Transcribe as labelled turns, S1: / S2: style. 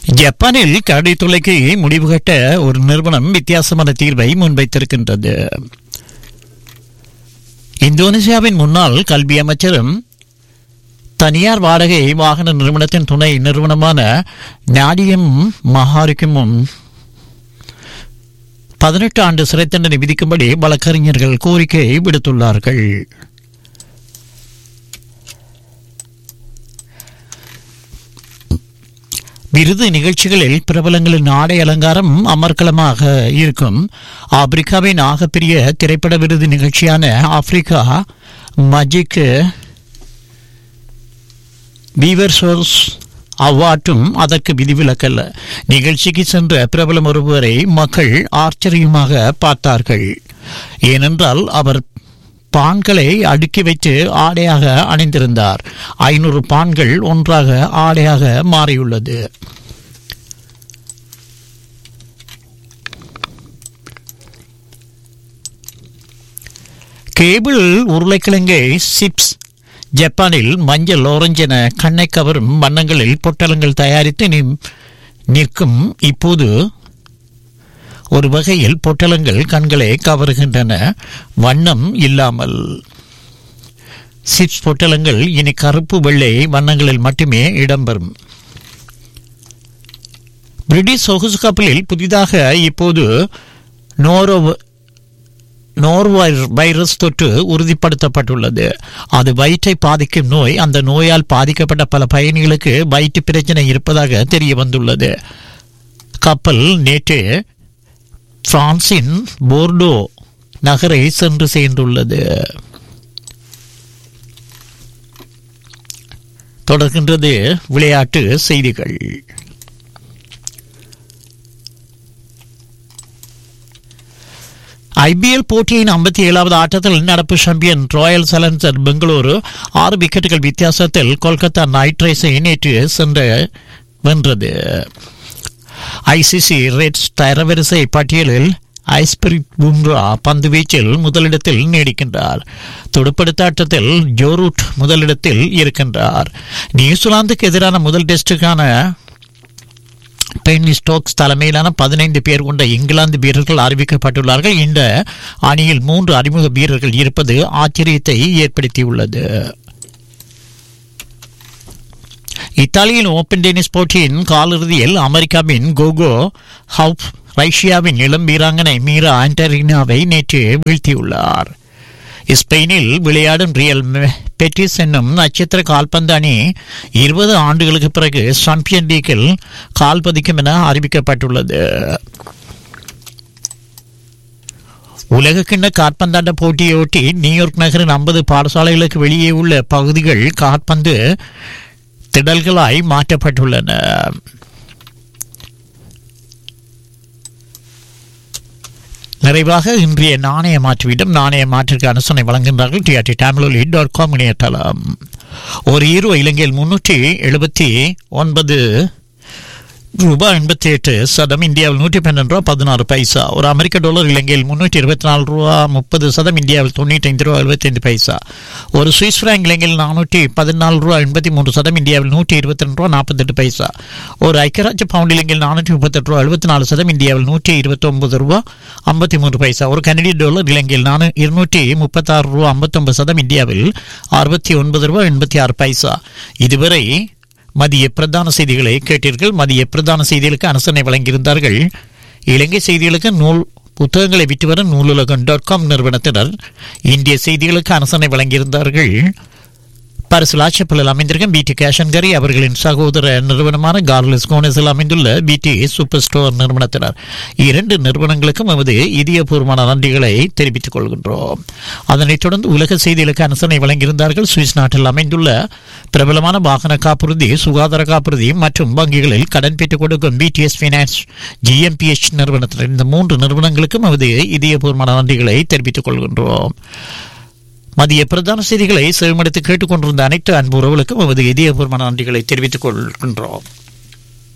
S1: ஜப்பானில் கரடி தொலைக்கு முடிவு கட்ட ஒரு நிறுவனம் வித்தியாசமான தீர்வை முன்வைத்திருக்கின்றது இந்தோனேசியாவின் முன்னாள் கல்வி அமைச்சரும் தனியார் வாடகை வாகன நிறுவனத்தின் துணை நிறுவனமான நாடியம் மஹாரிக்கும் பதினெட்டு ஆண்டு சிறை தண்டனை விதிக்கும்படி வழக்கறிஞர்கள் கோரிக்கை விடுத்துள்ளார்கள் விருது நிகழ்ச்சிகளில் பிரபலங்களின் ஆடை அலங்காரம் அமர்க்கலமாக இருக்கும் ஆப்பிரிக்காவின் ஆகப்பெரிய திரைப்பட விருது நிகழ்ச்சியான ஆப்பிரிக்கா மஜிக் வீவர் சோர்ஸ் அவ்வாட்டும் அதற்கு விதிவிலக்கல்ல நிகழ்ச்சிக்கு சென்ற பிரபலம் ஒருவரை மக்கள் ஆச்சரியமாக பார்த்தார்கள் ஏனென்றால் அவர் பான்களை அடுக்கி வைத்து ஆடையாக அணிந்திருந்தார் ஐநூறு பான்கள் ஒன்றாக ஆடையாக மாறியுள்ளது கேபிள் உருளைக்கிழங்கை சிப்ஸ் ஜப்பானில் மஞ்சள் ஆரஞ்சு என கண்ணை கவரும் வண்ணங்களில் பொட்டலங்கள் தயாரித்து நி- நிற்கும் இப்போது ஒரு வகையில் பொட்டலங்கள் கண்களை கவருகின்றன வண்ணம் இல்லாமல் சிப்ஸ் பொட்டலங்கள் இனி கருப்பு வெள்ளை வண்ணங்களில் மட்டுமே இடம்பெறும் பிரிட்டிஷ் சொகுசு கப்பலில் புதிதாக இப்போது நோரோ நோர்வாய் வைரஸ் தொற்று உறுதிப்படுத்தப்பட்டுள்ளது அது வயிற்றை பாதிக்கும் நோய் அந்த நோயால் பாதிக்கப்பட்ட பல பயணிகளுக்கு வயிற்று பிரச்சனை இருப்பதாக தெரிய வந்துள்ளது கப்பல் நேற்று பிரான்சின் போர்டோ நகரை சென்று சேர்ந்துள்ளது தொடர்கின்றது விளையாட்டு செய்திகள் ஐபிஎல் போட்டியின் ஐம்பத்தி ஏழாவது ஆட்டத்தில் நடப்பு சாம்பியன் ராயல் சேலஞ்சர் பெங்களூரு ஆறு விக்கெட்டுகள் வித்தியாசத்தில் கொல்கத்தா நைட் ரைஸை நேற்று சென்ற வென்றது ஐசிசி ரெட்ஸ் தரவரிசை பட்டியலில் ஐஸ்பிரிட் பும்ரா பந்து வீச்சில் முதலிடத்தில் நீடிக்கின்றார் துடுப்படுத்த ஆட்டத்தில் ஜோரூட் முதலிடத்தில் இருக்கின்றார் நியூசிலாந்துக்கு எதிரான முதல் டெஸ்டுக்கான பென்னி ஸ்டோக்ஸ் தலைமையிலான பதினைந்து பேர் கொண்ட இங்கிலாந்து வீரர்கள் அறிவிக்கப்பட்டுள்ளார்கள் இந்த அணியில் மூன்று அறிமுக வீரர்கள் இருப்பது ஆச்சரியத்தை ஏற்படுத்தியுள்ளது இத்தாலியின் ஓபன் டென்னிஸ் போட்டியின் காலிறுதியில் அமெரிக்காவின் கோகோ ஹவுப் ரஷ்யாவின் இளம் வீராங்கனை மீரா ஆண்டரினாவை நேற்று வீழ்த்தியுள்ளார் ஸ்பெயினில் விளையாடும் ரியல் பெட்டிஸ் என்னும் நட்சத்திர கால்பந்து அணி இருபது ஆண்டுகளுக்கு பிறகு சாம்பியன் லீக்கில் கால் பதிக்கும் என அறிவிக்கப்பட்டுள்ளது உலக கிண்ண காற்பந்தாட்ட போட்டியொட்டி நியூயார்க் நகரின் ஐம்பது பாடசாலைகளுக்கு வெளியே உள்ள பகுதிகள் காற்பந்து திடல்களாய் மாற்றப்பட்டுள்ளன நிறைவாக இன்றைய நாணய மாற்றுவிடம் நாணய மாற்றிற்கு அனுசரணை வழங்குகின்றார்கள் டிஆர்டி டேம்லோலி டாட் காம் இணையதளம் ஒரு ஈரோ இலங்கையில் முன்னூற்றி எழுபத்தி ஒன்பது ரூபாய் எண்பத்தி எட்டு சதம் இந்தியாவில் நூற்றி பன்னெண்டு ரூபா பதினாறு பைசா ஒரு அமெரிக்க டாலர் இலங்கையில் முன்னூற்றி இருபத்தி நாலு ரூபா முப்பது சதம் இந்தியாவில் தொண்ணூற்றி ஐந்து ரூபா எழுபத்தைந்து பைசா ஒரு சுவிஸ் பிராங்க் இலங்கையில் நானூற்றி பதினாலு ரூபா எண்பத்தி மூன்று சதம் இந்தியாவில் நூற்றி இருபத்தி ரெண்டு ரூபா நாற்பத்தெட்டு பைசா ஒரு ஐக்கியராஜ்ய பவுண்ட் இலங்கையில் நானூற்றி முப்பத்தெட்டு ரூபா எழுபத்தி நாலு சதம் இந்தியாவில் நூற்றி இருபத்தி ஒன்பது ரூபா ஐம்பத்தி மூன்று பைசா ஒரு கனடிய டாலர் இலங்கையில் நானூ இருநூற்றி முப்பத்தாறு ரூபா ஐம்பத்தொன்பது சதம் இந்தியாவில் அறுபத்தி ஒன்பது ரூபா எண்பத்தி ஆறு பைசா இதுவரை மதிய பிரதான செய்திகளை கேட்டீர்கள் மதிய பிரதான செய்திகளுக்கு அனுசரணை வழங்கியிருந்தார்கள் இலங்கை செய்திகளுக்கு நூல் புத்தகங்களை விட்டு வரும் நூலுலகம் டாட் காம் நிறுவனத்தினர் இந்திய செய்திகளுக்கு அனுசரணை வழங்கியிருந்தார்கள் பரிசுலாட்சப்பலில் அமைந்திருக்கும் பிடி கேஷன்கரி அவர்களின் சகோதர நிறுவனமான கார்லஸ் கோனஸில் அமைந்துள்ள பிடி சூப்பர் ஸ்டோர் நிறுவனத்தினர் இரண்டு நிறுவனங்களுக்கும் எமது இதயபூர்வமான நன்றிகளை தெரிவித்துக் கொள்கின்றோம் அதனைத் தொடர்ந்து உலக செய்திகளுக்கு அனுசரணை வழங்கியிருந்தார்கள் சுவிஸ் நாட்டில் அமைந்துள்ள பிரபலமான வாகன காப்புறுதி சுகாதார காப்புறுதி மற்றும் வங்கிகளில் கடன் பெற்றுக் கொடுக்கும் பிடிஎஸ் பினான்ஸ் ஜிஎம்பிஎச் நிறுவனத்தினர் இந்த மூன்று நிறுவனங்களுக்கும் எமது இதயபூர்வமான நன்றிகளை தெரிவித்துக் கொள்கின்றோம் மதிய பிரதான செய்திகளை செவிமடுத்து கேட்டுக்கொண்டிருந்த அனைத்து அன்பு உறவுகளுக்கும் எமது இதயபூர்வமான நன்றிகளை தெரிவித்துக் கொள்கின்றோம்